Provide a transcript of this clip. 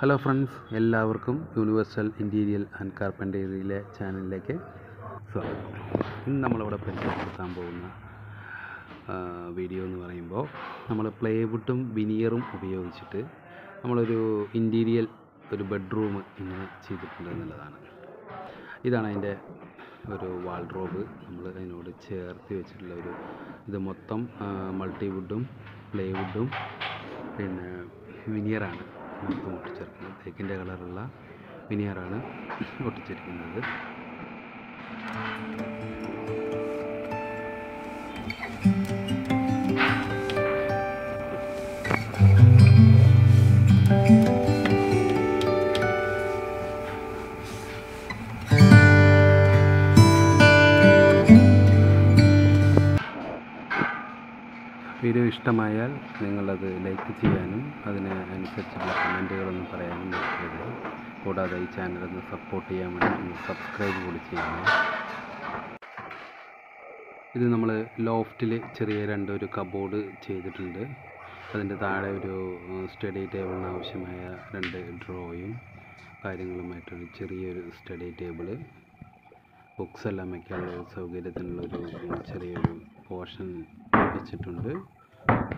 hello friends എല്ലാവർക്കും universal interior and കാർപ്പൻറ്ററിയിലെ ചാനലിലേക്ക് സ്വാഗതം ഇന്ന് നമ്മളിവിടെ പരിചയപ്പെടുത്താൻ പോകുന്ന ആ, വീഡിയോ എന്ന് പറയുമ്പോൾ നമ്മൾ പ്ലേവുഡും വിനിയറും ഉപയോഗിച്ചിട്ട് നമ്മളൊരു ഇൻറ്റീരിയൽ ഒരു ബെഡ്റൂം ഇങ്ങനെ ചെയ്തിട്ടുണ്ട് എന്നുള്ളതാണ് ഇതാണ് അതിൻ്റെ ഒരു വാൾഡ്രോബ് നമ്മൾ അതിനോട് ചേർത്ത് വെച്ചിട്ടുള്ള ഒരു ഇത് മൊത്തം മൾട്ടിവുഡും പ്ലേവുഡും പിന്നെ വിനിയറാണ് മൊത്തം ഒട്ടിച്ചേർക്കുന്നത് തേക്കിൻ്റെ കളറുള്ള വിനിയറാണ് ഒട്ടിച്ചിരിക്കുന്നത് വീഡിയോ ഇഷ്ടമായാൽ നിങ്ങളത് ലൈക്ക് ചെയ്യാനും അതിന് അനുസരിച്ചുള്ള കമൻറ്റുകളൊന്നും പറയാനും മറക്കരുത് കൂടാതെ ഈ ചാനലൊന്ന് സപ്പോർട്ട് ചെയ്യാൻ വേണ്ടി ഒന്ന് സബ്സ്ക്രൈബ് കൂടി ചെയ്യണം ഇത് നമ്മൾ ലോഫ്റ്റിൽ ചെറിയ രണ്ട് ഒരു കബോർഡ് ചെയ്തിട്ടുണ്ട് അതിൻ്റെ താഴെ ഒരു സ്റ്റഡി ടേബിളിന് ആവശ്യമായ രണ്ട് ഡ്രോയും കാര്യങ്ങളുമായിട്ടൊരു ചെറിയൊരു സ്റ്റഡി ടേബിള് ബുക്സ് എല്ലാം വയ്ക്കാനുള്ള ഒരു സൗകര്യത്തിനുള്ള ഒരു ചെറിയൊരു പോർഷൻ വെച്ചിട്ടുണ്ട്